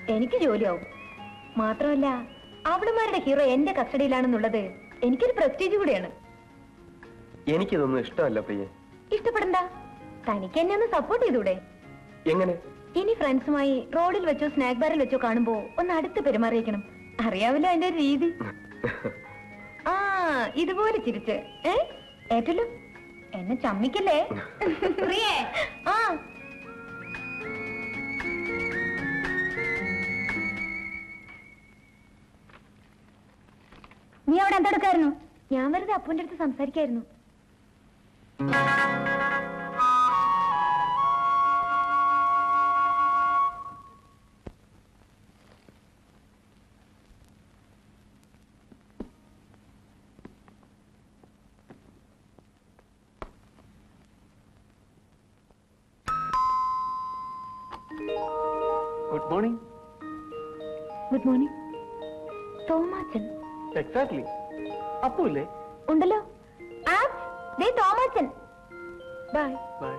എനിക്ക് ജോലിയാവും മാത്രമല്ല അവളുമാരുടെ ഹീറോ എന്റെ കസ്റ്റഡിയിലാണെന്നുള്ളത് എനിക്കൊരു പ്രസ്റ്റീജ് കൂടിയാണ് എനിക്കിതൊന്നും ഇഷ്ടമല്ല പ്രിയെ ഇഷ്ടപ്പെടണ്ട തനിക്ക് എന്നെ ഒന്ന് സപ്പോർട്ട് ചെയ്തൂടെ എങ്ങനെ ഇനി ഫ്രണ്ട്സുമായി റോഡിൽ വെച്ചോ സ്നാക്ക് ബാറിൽ വെച്ചോ കാണുമ്പോ ഒന്ന് അടുത്ത് പെരുമാറിയേക്കണം അറിയാവില്ല അതിന്റെ ഒരു രീതി ആ ഇതുപോലെ ചിരിച്ച് ഏ ഏറ്റല്ലോ എന്നെ ചമ്മിക്കല്ലേ പ്രിയേ ആ നീ അവിടെ എന്തെടുക്കായിരുന്നു ഞാൻ വെറുതെ അപ്പുവിന്റെ അടുത്ത് സംസാരിക്കായിരുന്നു good morning good morning Thomachan exactly Appu ഇല്ലേ ഉണ്ടല്ലോ ആ ദേ തോമാച്ചൻ ബൈ ബൈ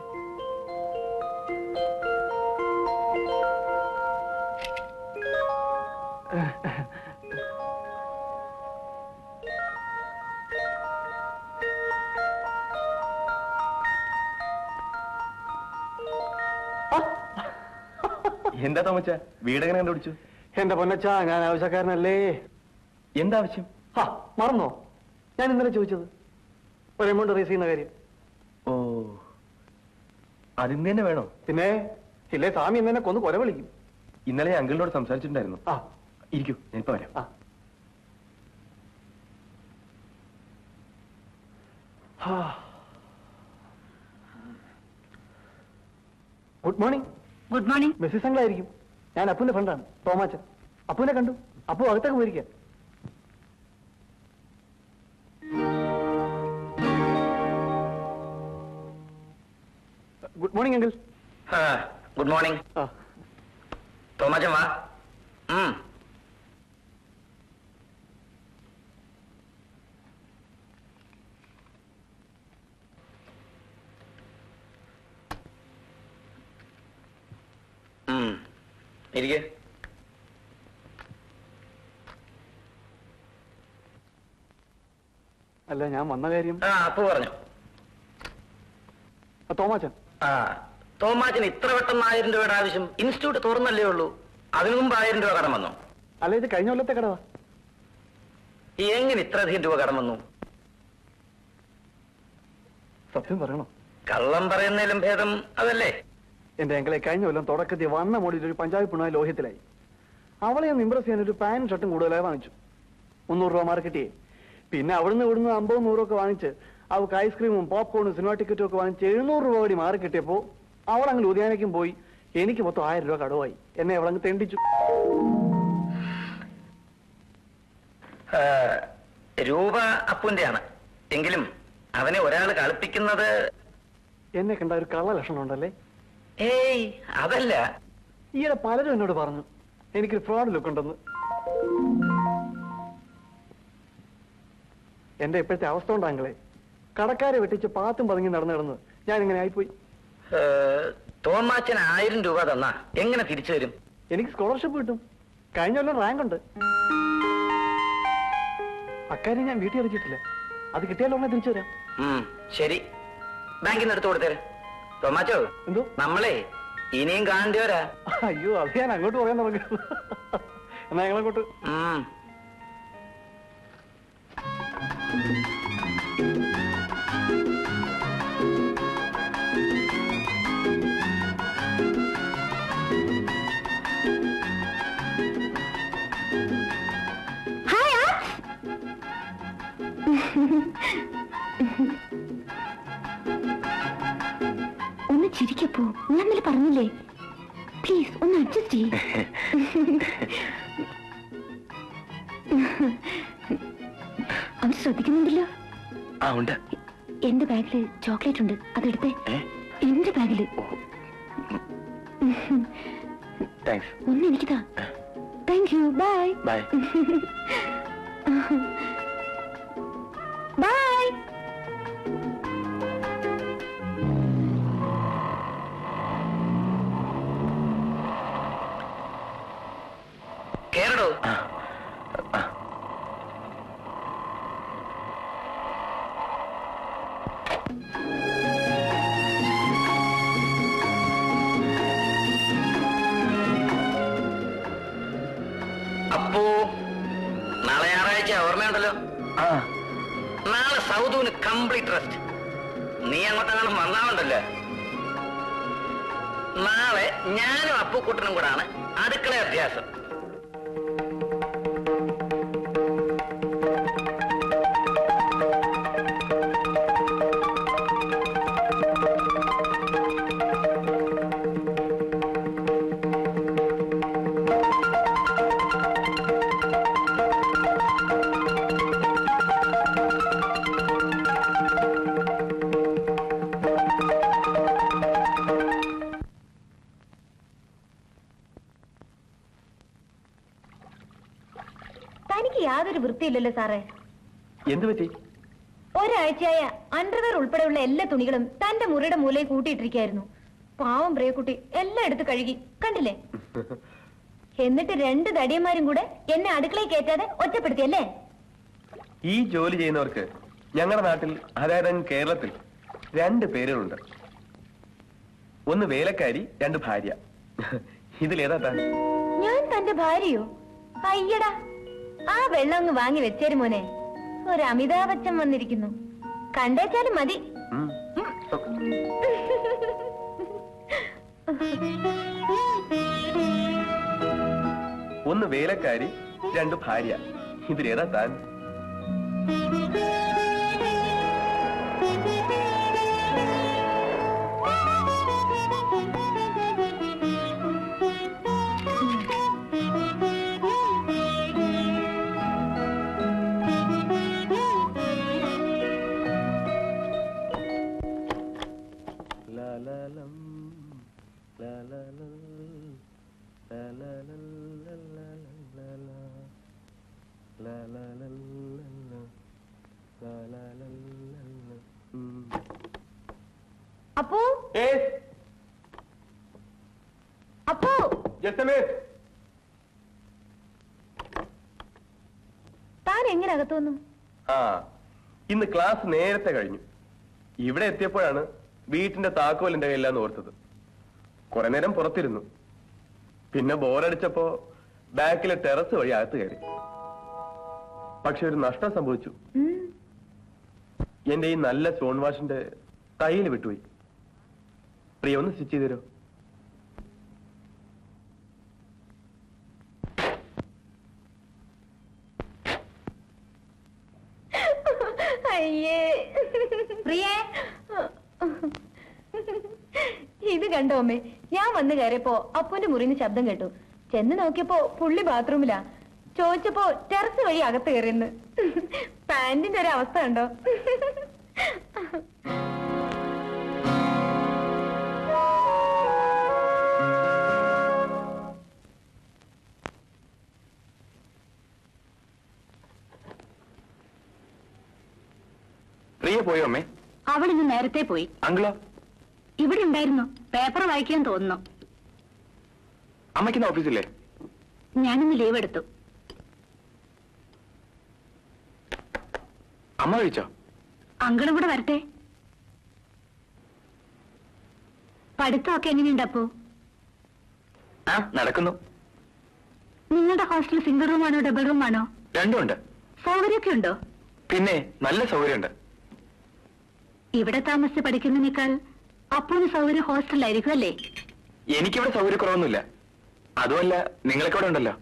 എന്താ തോമച്ച വീടെങ്ങനെ കണ്ടുപിടിച്ചു എന്റെ പൊന്നച്ച ഞാൻ ആവശ്യക്കാരനല്ലേ എന്താ ആവശ്യം ഹാ മറന്നോ ഞാൻ ഇന്നലെ ചോദിച്ചത് ഒരു എമൗണ്ട് റേസ് ചെയ്യുന്ന കാര്യം ഓ അതിന്ന് തന്നെ വേണോ പിന്നെ ഇല്ലേ സ്വാമി എന്നെ കൊന്ന് കൊല വിളിക്കും ഇന്നലെ ഞാൻ അങ്കിളിനോട് സംസാരിച്ചിട്ടുണ്ടായിരുന്നു ആ ഇരിക്കൂ ഞാനിപ്പോ വരാം ആ ഹാ. Good morning good morning Mrs അങ്കിളായിരിക്കും ഞാൻ അപ്പുവിന്റെ ഫ്രണ്ടാണ് തോമാച്ചൻ അപ്പുവിനെ കണ്ടു അപ്പു അകത്തേക്ക് പോയിരിക്കാം good morning uncle good morning ആ തോമാച്ചൻ വാ ഉം. ഉം. ഇരിക്ക് അല്ല ഞാൻ വന്ന കാര്യം ആ അപ്പു പറഞ്ഞു ആ, തോമാച്ചൻ ആ തോമാച്ചൻ ഇത്ര പെട്ടെന്ന് ആയിരം രൂപയുടെ ആവശ്യം ഇൻസ്റ്റിറ്റ്യൂട്ട് തുറന്നല്ലേ ഉള്ളൂ അതിനു മുമ്പ് ആയിരം രൂപ കടം വന്നു അല്ല ഇത് കഴിഞ്ഞ കൊല്ലത്തെ കടവാ എങ്ങനെ ഇത്രയധികം രൂപ കടം വന്നു സത്യം പറയണോ കള്ളം പറയുന്നതിലും ഭേദം അതല്ലേ എന്റെ അങ്കിളെ കഴിഞ്ഞ കൊല്ലം തുടക്കത്തിൽ വന്ന മോഡിൽ ഒരു പഞ്ചാബി പിണായ ലോഹ്യത്തിലായി അവളെ ഒന്ന് ഇമ്പ്രസ് ചെയ്യാൻ ഒരു പാന്റും ഷർട്ടും കൂടുതലായി വാങ്ങിച്ചു മുന്നൂറ് രൂപ മാർക്കറ്റിയെ പിന്നെ അവിടുന്ന് ഇവിടുന്ന് അമ്പതും നൂറും ഒക്കെ വാങ്ങിച്ച് അവൾക്ക് ഐസ്ക്രീമും പോപ്കോണും സിനിമ ടിക്കറ്റും ഒക്കെ വാങ്ങിച്ച് എഴുന്നൂറ് രൂപ കൂടി മാറി കിട്ടിയപ്പോ അവൾ അങ്ങ് ലൂധിയാനയ്ക്കും പോയി എനിക്ക് മൊത്തം ആയിരം രൂപ കടവായി എന്നെ അവളങ്ങ് തെണ്ടിച്ചു ആ, രൂപ അപ്പുന്റെയാണ് എങ്കിലും അവനെ ഒരാൾ കളിപ്പിക്കുന്നത് എന്നെ കണ്ട ഒരു കള്ള ലക്ഷണം ഉണ്ടല്ലേ ഏയ് അതല്ല ഈയിടെ പലരും എന്നോട് പറഞ്ഞു എനിക്കൊരു ഫ്രോഡ് ലുക്ക് ഉണ്ടെന്ന് എന്റെ ഇപ്പോഴത്തെ അവസ്ഥ ഉണ്ടാങ്ങളെ കടക്കാരെ വെട്ടിച്ച് പാത്തും പതുങ്ങി നടന്നു നടന്ന് ഞാൻ ഇങ്ങനെ ആയിപ്പോയി ഏ, തോമാച്ചൻ ആയിരം രൂപ തന്നാ എങ്ങനെ തിരിച്ചു തരും എനിക്ക് സ്കോളർഷിപ്പ് കിട്ടും കഴിഞ്ഞ കൊല്ലം റാങ്ക് ഉണ്ട് അക്കാര്യം ഞാൻ വീട്ടിൽ അറിയിച്ചിട്ടില്ല അത് കിട്ടിയാലോ ഉടനെ തിരിച്ചു തരാം ഉം, ശരി ബാങ്കിൽ നിന്ന് എടുത്തു കൊടുത്തേര് തോമാച്ചോ എന്തോ നമ്മളെ ഇനിയും കാണേണ്ടിവരാ അയ്യോ അത് ഞാൻ അങ്ങോട്ട് പോകാൻ തുടങ്ങി എന്നാ ഞങ്ങളങ്ങോട്ട് ഉം. ഹായ് ഒന്ന് ചിരിക്കപ്പോ ഞാൻ ഇന്നലെ പറഞ്ഞില്ലേ പ്ലീസ് ഒന്ന് അഡ്ജസ്റ്റ് ചെയ്യ് അവര് ശ്രദ്ധിക്കുന്നുണ്ടല്ലോ ആ ഉണ്ട് എന്റെ ബാഗില് ചോക്ലേറ്റ് ഉണ്ട് അതെടുത്തേ ഏ എന്റെ ബാഗില് താങ്ക്സ് ഒന്ന് എനിക്കിതാ thank you bye bye bye കേട്ടോ ആ, ആ. അപ്പോ നാളെ ഞായറാഴ്ച ഓർമ്മയുണ്ടല്ലോ ആ നാളെ സൗദൂന് കംപ്ലീറ്റ് റെസ്റ്റ് നീ അങ്ങോട്ടെങ്ങാനും വന്നാവുണ്ടല്ലോ നാളെ ഞാനും അപ്പുക്കുട്ടനും കൂടാണ് അടുക്കള അഭ്യാസം തനിക്ക് യാതൊരു വൃത്തിയില്ലല്ലോ സാറേ എന്ത് പറ്റി ഒരാഴ്ചയായ അണ്ടർവെയർ ഉൾപ്പെടെയുള്ള എല്ലാ തുണികളും തന്റെ മുറിയുടെ മൂലയിൽ കൂട്ടിയിട്ടിരിക്കായിരുന്നു പാവം പ്രിയക്കുട്ടി എല്ലാം എടുത്ത് കഴുകി കണ്ടില്ലേ എന്നിട്ട് രണ്ട് തടിയന്മാരും കൂടെ എന്നെ അടുക്കളയിൽ കയറ്റാതെ ഒറ്റപ്പെടുത്തിയല്ലേ ഈ ജോലി ചെയ്യുന്നവർക്ക് ഞങ്ങളുടെ നാട്ടിൽ അതായത് അങ്ങ് കേരളത്തിൽ രണ്ട് പേരുകളുണ്ട് ഒന്ന് വേലക്കാരി രണ്ട് ഭാര്യ ഇതിലേതാ താൻ ഞാൻ തന്റെ ഭാര്യയോ അയ്യടാ ആ വെള്ളം അങ്ങ് വാങ്ങി വെച്ചേര് മോനെ ഒരു അമിതാഭച്ചൻ വന്നിരിക്കുന്നു കണ്ടേച്ചാലും മതി ഉം. ഒന്ന് വേലക്കാരി രണ്ട് ഭാര്യ ഇതിലേതാ താൻ ലാ ലാ ലം, ലാ ലാ ലം, ലാ ലാ ലം, ലാ ലാ ലം, ലാ ലാ. ലാ ലാ ലം, ലാ ലാ. ലാ ലാ ലം, ലാ ലാ. ഉം. അപ്പോ Yes, അപ്പോ just a minute. താൻ എങ്ങനെ അകത്തു വന്നു ആ ഇന്ന് ക്ലാസ് നേരത്തെ കഴിഞ്ഞു ഇവിടെ എത്തിയപ്പോഴാണ് വീട്ടിന്റെ താക്കോൽ എന്റെ കയ്യിലാന്ന് ഓർത്തത് കുറെ നേരം പുറത്തിരുന്നു പിന്നെ ബോറടിച്ചപ്പോ ബാക്കിലെ ടെറസ് വഴി അകത്ത് കയറി പക്ഷെ ഒരു നഷ്ടം സംഭവിച്ചു ഉം. എന്റെ ഈ നല്ല സ്റ്റോൺ വാഷിന്റെ കയ്യിൽ വിട്ടുപോയി പ്രിയ ഒന്ന് സ്റ്റിച്ച് ചെയ്ത് തരോ അയ്യേ പ്രിയേ ഇത് കണ്ടോ അമ്മേ ഞാൻ വന്ന് കയറിയപ്പോ അപ്പുന്റെ മുറിന്ന് ശബ്ദം കേട്ടു ചെന്ന് നോക്കിയപ്പോ പുള്ളി ബാത്റൂമിലാ ചോദിച്ചപ്പോ ടെറസ് വഴി അകത്ത് കയറിയെന്ന് പാന്റിന്റെ ഒരു അവസ്ഥ കണ്ടോ പ്രിയ പോയോ അമ്മേ അവൾ ഇന്ന് നേരത്തെ പോയി അങ്കിളോ ഇവിടെ ഉണ്ടായിരുന്നു പേപ്പർ വായിക്കാൻ തോന്നുന്നു അമ്മയ്ക്കിന്ന് ഓഫീസില്ലേ ഞാനിന്ന് ലീവ് എടുത്തു അമ്മ കഴിച്ചോ അങ്കിളും കൂടെ വരട്ടെ പഠിത്തമൊക്കെ എങ്ങനെയുണ്ട് അപ്പോ ആ നടക്കുന്നു നിങ്ങളുടെ ഹോസ്റ്റൽ സിംഗിൾ റൂമാണോ ഡബിൾ റൂമാണോ രണ്ടുമുണ്ട് സൗകര്യമൊക്കെ ഉണ്ടോ പിന്നെ നല്ല സൗകര്യമുണ്ട് ഇവിടെ താമസിച്ച് പഠിക്കുന്നതിനേക്കാൾ അപ്പൂന് സൗകര്യം ഹോസ്റ്റലിലായിരിക്കും അല്ലേ എനിക്കിവിടെ സൗകര്യക്കുറവൊന്നുമില്ല അതുമല്ല നിങ്ങളൊക്കെ ഇവിടെ ഉണ്ടല്ലോ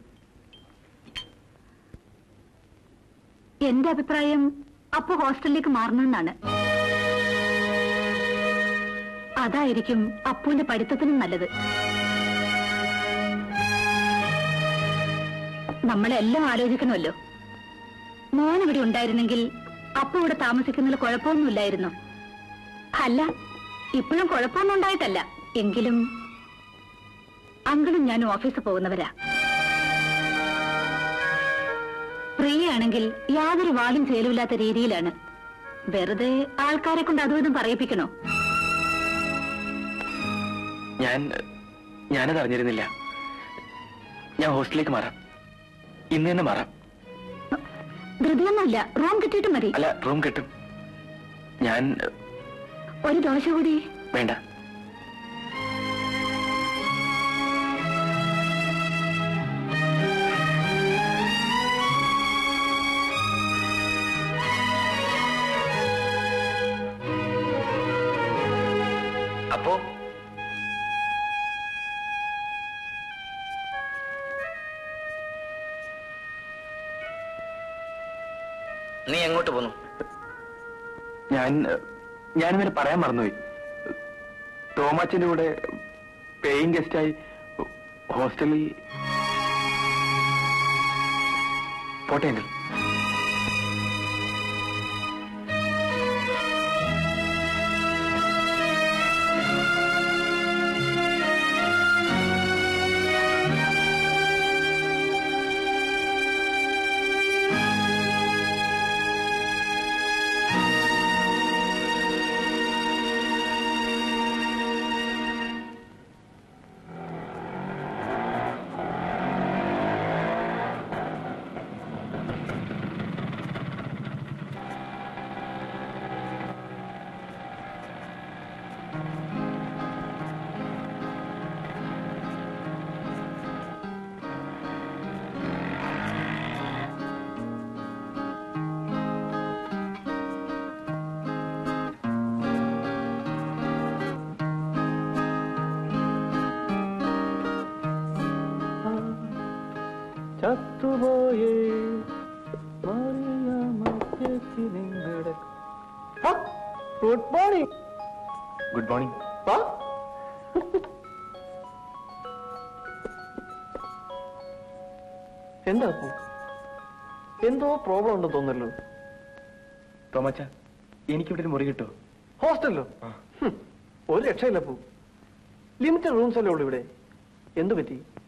എന്റെ അഭിപ്രായം അപ്പു ഹോസ്റ്റലിലേക്ക് മാറണമെന്നാണ് അതായിരിക്കും അപ്പുവിന്റെ പഠിത്തത്തിനും നല്ലത് നമ്മളെല്ലാം ആലോചിക്കണമല്ലോ മോൻ ഇവിടെ ഉണ്ടായിരുന്നെങ്കിൽ അപ്പു ഇവിടെ താമസിക്കുന്നതിൽ കുഴപ്പമൊന്നുമില്ലായിരുന്നു അല്ല ഇപ്പോഴും കുഴപ്പമൊന്നും ഉണ്ടായിട്ടല്ല എങ്കിലും അങ്കിളും ഞാനും ഓഫീസിൽ പോകുന്നവരാ പ്രിയയാണെങ്കിൽ യാതൊരു വാലും ചേലുമില്ലാത്ത രീതിയിലാണ് വെറുതെ ആൾക്കാരെ കൊണ്ട് അതും ഇതും പറയിപ്പിക്കണോ ഞാൻ ഞാനത് അറിഞ്ഞിരുന്നില്ല ഞാൻ ഹോസ്റ്റലിലേക്ക് മാറാം ഇന്ന് തന്നെ മാറാം ധൃതിയൊന്നുമില്ല റൂം കിട്ടിയിട്ട് മതി അല്ല റൂം കിട്ടും ഞാൻ ഒരു ദോശ കൂടി വേണ്ട അപ്പോ നീ എങ്ങോട്ട് പോന്നു ഞാൻ ഞാനിങ്ങനെ പറയാൻ മറന്നുപോയി തോമാച്ചന്റെ കൂടെ പേയിങ് ഗസ്റ്റായി ഹോസ്റ്റലിൽ പോട്ടെ അങ്കിൾ ചത്തുപോയേ ഗുഡ് മോർണിംഗ് ഗുഡ് മോർണിംഗ് എന്താ അപ്പു? എന്തോ പ്രോബ്ലം ഉണ്ടെന്ന് തോന്നല്ലോ തോമാച്ച എനിക്കിവിടെ ഒരു മുറി കിട്ടുമോ ഹോസ്റ്റലിലോ ഹും, ഒരു രക്ഷയില്ല പൂ ലിമിറ്റഡ് റൂംസ് അല്ലേ ഉള്ളൂ ഇവിടെ എന്തു പറ്റി